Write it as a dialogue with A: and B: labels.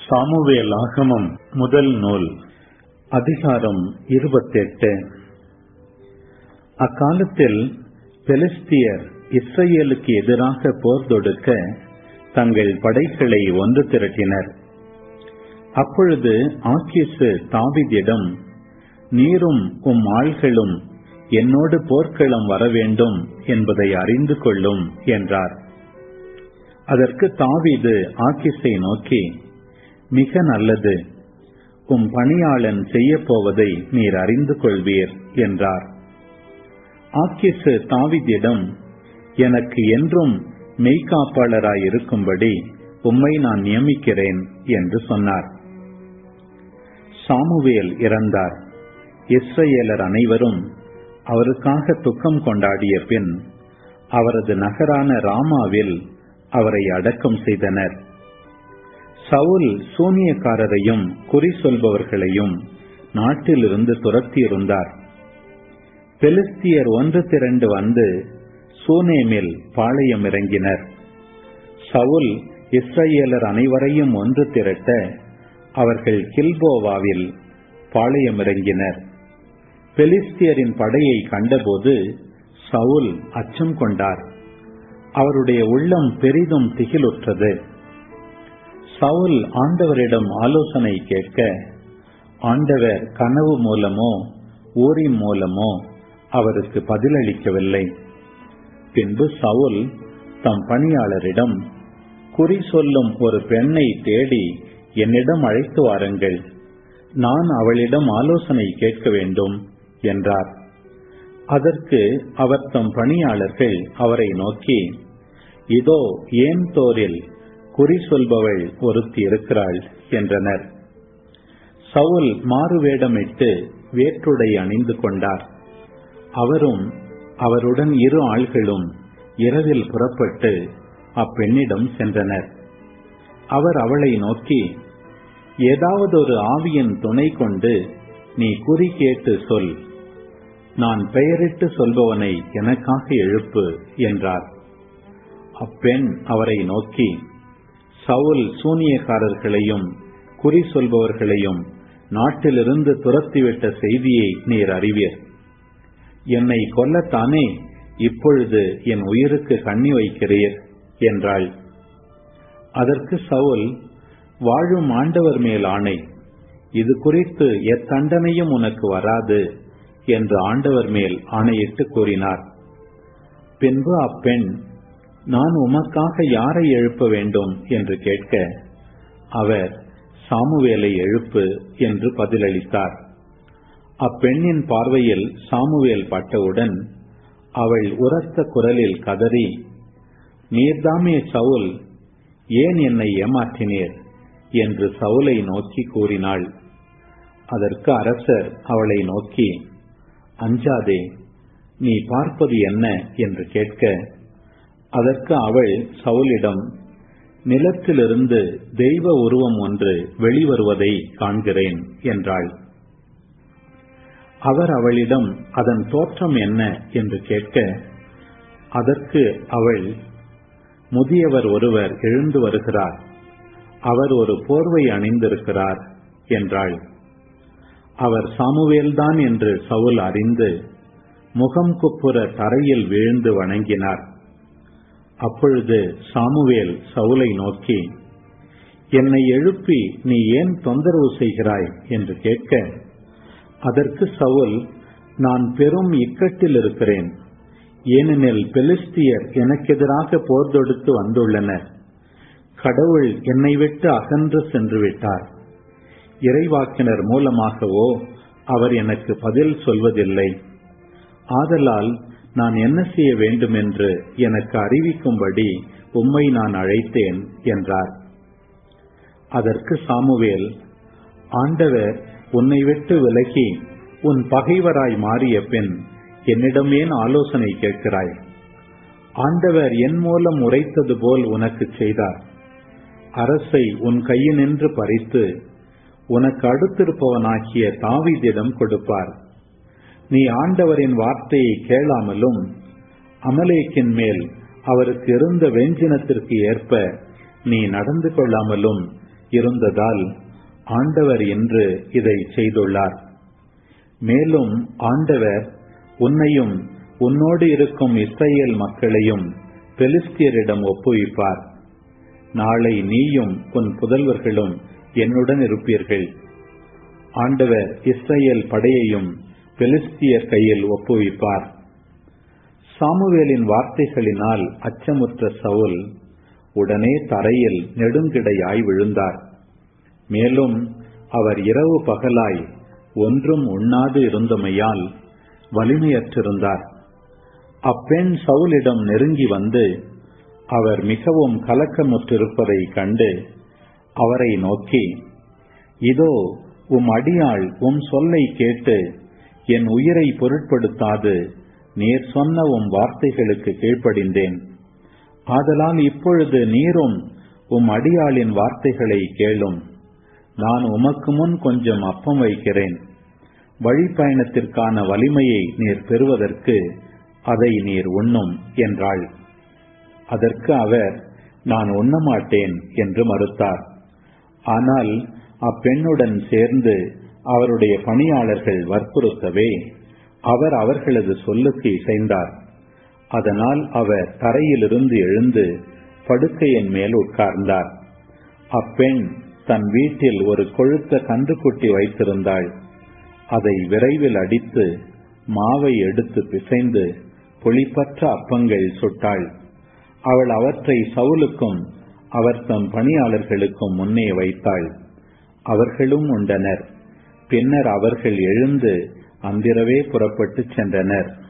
A: Samuel ஆகமம் முதல் நூல் அதிகாரம் இருபத்தெட்டு அக்காலத்தில் பெலிஸ்தியர் இஸ்ரேலுக்கு எதிராக போர் தொடுக்க தங்கள் படைகளை ஒன்று திரட்டினர் அப்பொழுது ஆக்கிசு தாவிதிடம் நீரும் உம் ஆள்களும் என்னோடு போர்க்களம் வர வேண்டும் என்பதை அறிந்து கொள்ளும் என்றார் அதற்கு தாவீது ஆக்கிஸை நோக்கி மிக நல்லது உம் பணியாளன் செய்யப் போவதை நீர் அறிந்து கொள்வீர் என்றார் ஆக்கிசு தாவிதிடம் எனக்கு என்றும் மெய்காப்பாளராய் இருக்கும்படி உம்மை நான் நியமிக்கிறேன் என்று சொன்னார் சாமுவேல் இறந்தார் இஸ்ரேலர் அனைவரும் அவருக்காக துக்கம் கொண்டாடிய பின் அவரது நகரான ராமாவில் அவரை அடக்கம் செய்தனர் சவுல் சூனியக்காரரையும் குறி சொல்பவர்களையும் நாட்டிலிருந்து துரத்தியிருந்தார் பெலிஸ்தியர் ஒன்று திரண்டு வந்து சூனேமில் பாளையம் இறங்கினர் சவுல் இஸ்ரேலர் அனைவரையும் ஒன்று திரட்ட அவர்கள் கில்போவாவில் பாளையம் இறங்கினர் பெலிஸ்தியரின் படையை கண்டபோது சவுல் அச்சம் கொண்டார் அவருடைய உள்ளம் பெரிதும் திகிலுற்றது சவுல் ஆண்டவரிடம் ஆலோசனை கேட்க ஆண்டவர் கனவு மூலமோ ஊரின் மூலமோ அவருக்கு பதிலளிக்கவில்லை பின்பு சவுல் தம் பணியாளரிடம் குறி சொல்லும் ஒரு பெண்ணை தேடி என்னிடம் அழைத்து வாருங்கள் நான் அவளிடம் ஆலோசனை கேட்க வேண்டும் என்றார் அதற்கு அவர் தம் பணியாளர்கள் அவரை நோக்கி இதோ ஏன் தோரில் குறி சொல்பவள் ஒருத்தி இருக்கிறாள் என்றனர் சவுல் மாறுவேடமிட்டு வேற்றுடை அணிந்து கொண்டார் அவரும் அவருடன் இரு ஆள்களும் இரவில் புறப்பட்டு அப்பெண்ணிடம் சென்றனர் அவர் அவளை நோக்கி ஏதாவது ஒரு ஆவியின் துணை கொண்டு நீ குறி கேட்டு சொல் நான் பெயரிட்டு சொல்பவனை எனக்காக எழுப்பு என்றார் அப்பெண் அவரை நோக்கி சவுல் சூனியக்காரர்களையும் குறி சொல்பவர்களையும் நாட்டிலிருந்து துரத்திவிட்ட செய்தியை நீர் அறிவீர் என்னை கொல்லத்தானே இப்பொழுது என் உயிருக்கு கண்ணி வைக்கிறீர் என்றாள் அதற்கு சவுல் வாழும் ஆண்டவர் மேல் ஆணை இது குறித்து எத்தண்டனையும் உனக்கு வராது என்று ஆண்டவர் மேல் ஆணையிட்டு கூறினார் பின்பு அப்பெண் நான் உமக்காக யாரை எழுப்ப வேண்டும் என்று கேட்க அவர் சாமுவேலை எழுப்பு என்று பதிலளித்தார் அப்பெண்ணின் பார்வையில் சாமுவேல் பட்டவுடன் அவள் உரத்த குரலில் கதறி நீர்தாமே சவுல் ஏன் என்னை ஏமாற்றினீர் என்று சவுலை நோக்கி கூறினாள் அதற்கு அரசர் அவளை நோக்கி அஞ்சாதே நீ பார்ப்பது என்ன என்று கேட்க அதற்கு அவள் சவுலிடம் நிலத்திலிருந்து தெய்வ உருவம் ஒன்று வெளிவருவதை காண்கிறேன் என்றாள் அவர் அவளிடம் அதன் தோற்றம் என்ன என்று கேட்க அதற்கு அவள் முதியவர் ஒருவர் எழுந்து வருகிறார் அவர் ஒரு போர்வை அணிந்திருக்கிறார் என்றாள் அவர் சாமுவேல்தான் என்று சவுல் அறிந்து முகம் குப்புற தரையில் விழுந்து வணங்கினார் அப்பொழுது சாமுவேல் சவுலை நோக்கி என்னை எழுப்பி நீ ஏன் தொந்தரவு செய்கிறாய் என்று கேட்க அதற்கு சவுல் நான் பெரும் இக்கட்டில் இருக்கிறேன் ஏனெனில் பெலிஸ்தியர் எனக்கு எதிராக போர் தொடுத்து வந்துள்ளனர் கடவுள் என்னை விட்டு அகன்று சென்று விட்டார் இறைவாக்கினர் மூலமாகவோ அவர் எனக்கு பதில் சொல்வதில்லை ஆதலால் நான் என்ன செய்ய வேண்டும் என்று எனக்கு அறிவிக்கும்படி உம்மை நான் அழைத்தேன் என்றார் அதற்கு சாமுவேல் ஆண்டவர் உன்னை விட்டு விலகி உன் பகைவராய் மாறிய பின் என்னிடம் ஏன் ஆலோசனை கேட்கிறாய் ஆண்டவர் என் மூலம் உரைத்தது போல் உனக்கு செய்தார் அரசை உன் கையினின்று பறித்து உனக்கு அடுத்திருப்பவனாகிய தாவீதிடம் கொடுப்பார் நீ ஆண்டவரின் வார்த்தையை கேளாமலும் அமலேக்கின் மேல் அவருக்கு இருந்த வெஞ்சினத்திற்கு ஏற்ப நீ நடந்து கொள்ளாமலும் இருந்ததால் ஆண்டவர் இன்று இதை செய்துள்ளார் மேலும் ஆண்டவர் உன்னையும் உன்னோடு இருக்கும் இஸ்ரேல் மக்களையும் பெலிஸ்தியரிடம் ஒப்புவிப்பார் நாளை நீயும் உன் புதல்வர்களும் என்னுடன் இருப்பீர்கள் ஆண்டவர் இஸ்ரேல் படையையும் பெலிஸ்தியர் கையில் ஒப்புவிப்பார் சாமுவேலின் வார்த்தைகளினால் அச்சமுற்ற சவுல் உடனே தரையில் நெடுங்கிடையாய் விழுந்தார் மேலும் அவர் இரவு பகலாய் ஒன்றும் உண்ணாது இருந்தமையால் வலிமையற்றிருந்தார் அப்பெண் சவுலிடம் நெருங்கி வந்து அவர் மிகவும் கலக்கமுற்றிருப்பதை கண்டு அவரை நோக்கி இதோ உம் அடியாள் உம் சொல்லை கேட்டு என் உயிரை பொருட்படுத்தாது நீர் சொன்ன உம் வார்த்தைகளுக்கு கீழ்ப்படிந்தேன் ஆதலால் இப்பொழுது நீரும் உம் அடியாளின் வார்த்தைகளை கேளும் நான் உமக்கு முன் கொஞ்சம் அப்பம் வைக்கிறேன் வழிப்பயணத்திற்கான வலிமையை நீர் பெறுவதற்கு அதை நீர் உண்ணும் என்றாள் அதற்கு அவர் நான் உண்ணமாட்டேன் என்று மறுத்தார் ஆனால் அப்பெண்ணுடன் சேர்ந்து அவருடைய பணியாளர்கள் வற்புறுத்தவே அவர் அவர்களது சொல்லுக்கு இசைந்தார் அதனால் அவர் தரையிலிருந்து எழுந்து படுக்கையின் மேல் உட்கார்ந்தார் அப்பெண் தன் வீட்டில் ஒரு கொழுத்த கன்றுக்குட்டி வைத்திருந்தாள் அதை விரைவில் அடித்து மாவை எடுத்து பிசைந்து புளிப்பற்ற அப்பங்கள் சுட்டாள் அவள் அவற்றை சவுலுக்கும் அவர் தம் பணியாளர்களுக்கும் முன்னே வைத்தாள் அவர்களும் உண்டனர் பின்னர் அவர்கள் எழுந்து அந்திரவே புறப்பட்டுச் சென்றனர்